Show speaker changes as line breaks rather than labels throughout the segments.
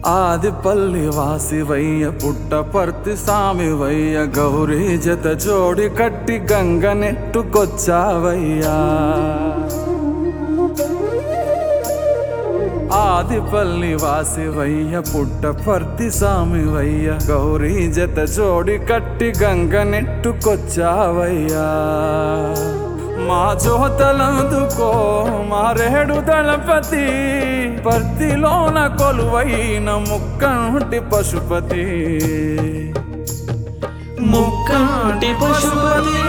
ఆదిపల్లి వాసివయ్య పుట్టపర్తి సామివయ్య గౌరీ జత జోడి కట్టి గంగ నెట్టుకొచ్చావయ్యా ఆదిపల్లి వాసివయ్య పుట్టపర్తి సామివయ్య గౌరీ జత జోడి కట్టి గంగ నెట్టుకొచ్చావయ్యా మా జోతలందుకో మారేడు దళపతి పర్తిలోన కొలువైన ముక్కంటి పశుపతి
ముక్కంటి పశుపతి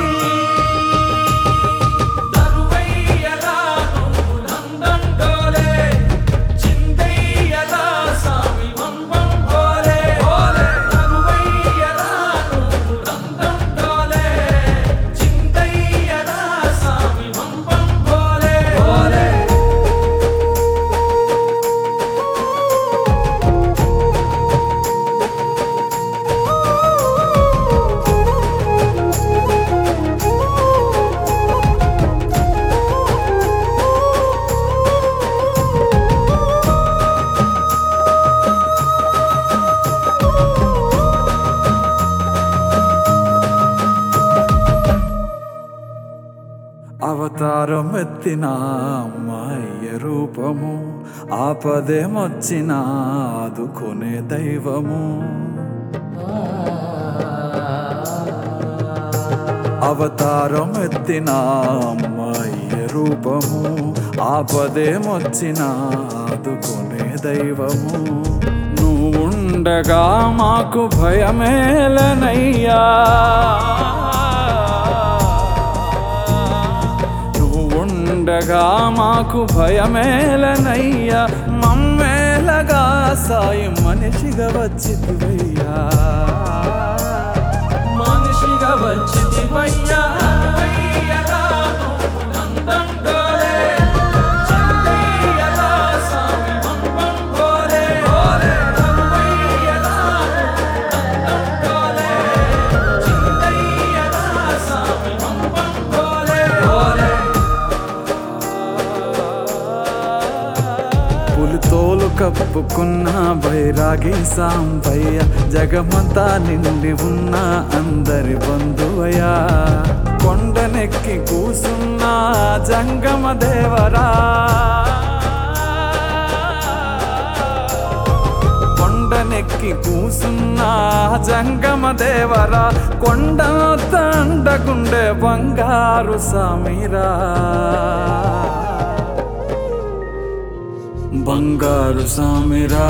అవతారం ఎత్తిన అమ్మాయ రూపము ఆపదేమొచ్చిన ఆదుకునే దైవము అవతారం ఎత్తిన అమ్మాయ రూపము ఆపదేమొచ్చిన ఆదుకునే దైవము నువ్వుండగా మాకు భయమేలనయ్యా నువ్వుండగా మాకు భయమేలనయ్యా మమ్మేలగా సాయి మనిషిగా వచ్చివయ్యా
మనిషిగా వచ్చితివయ్యా
పులితోలు కప్పుకున్న బైరాగి సాంబయ్య జగమంతా నిండి ఉన్న అందరి బంధువయ్యా కొండనెక్కి కూసున్న జంగమ దేవరా కొండనెక్కి కూసున్న జంగమ దేవరా కొండ తండగుండే బంగారు సామిరా బంగారు సామిరా